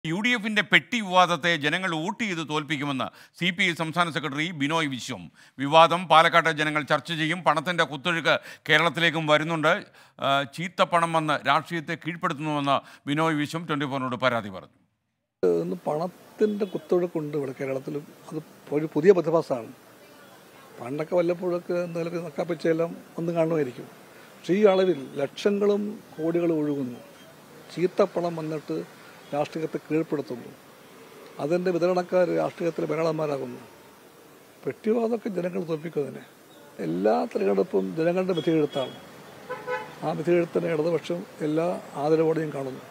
U D എഫിന്റെ പെട്ടി വിവാദത്തെ ജനങ്ങൾ വോട്ട് ചെയ്ത് തോൽപ്പിക്കുമെന്ന് സി പി ഐ സംസ്ഥാന സെക്രട്ടറി ബിനോയ് വിശ്വം വിവാദം പാലക്കാട്ടെ ജനങ്ങൾ ചർച്ച ചെയ്യും പണത്തിന്റെ കുത്തൊഴുക്ക് കേരളത്തിലേക്കും വരുന്നുണ്ട് ആ, ചീത്തപ്പണം വന്ന് രാഷ്ട്രീയത്തെ കീഴ്പ്പെടുത്തുന്നുവെന്ന് ബിനോയ് വിശ്വം ട്വന്റി ഫോറിനോട് പരാതി പറഞ്ഞു ഇന്ന് പണത്തിൻ്റെ കുത്തൊഴുക്കുണ്ട് ഇവിടെ കേരളത്തിലും അത് ഒരു പുതിയ പ്രതിഭാസമാണ് പണ്ടൊക്കെ വല്ലപ്പോഴൊക്കെ എന്തെങ്കിലും നക്കാപ്പിച്ചെല്ലാം ഒന്ന് കാണുമായിരിക്കും പക്ഷേ ഈ അളവിൽ ലക്ഷങ്ങളും കോടികളും ഒഴുകുന്നു ചീത്തപ്പണം വന്നിട്ട് രാഷ്ട്രീയത്തെ കീഴ്പ്പെടുത്തുന്നു അതിൻ്റെ വിതരണക്കാർ രാഷ്ട്രീയത്തിലെ ബഹളന്മാരാകുന്നു പെട്ടിവാദമൊക്കെ ജനങ്ങൾ തോൽപ്പിക്കുന്നതിനെ എല്ലാ തിരഞ്ഞെടുപ്പും ജനങ്ങളുടെ വിധിയെഴുത്താണ് ആ വിധിയെഴുത്തിനെ ഇടതുപക്ഷം എല്ലാ ആദരവോടെയും കാണുന്നു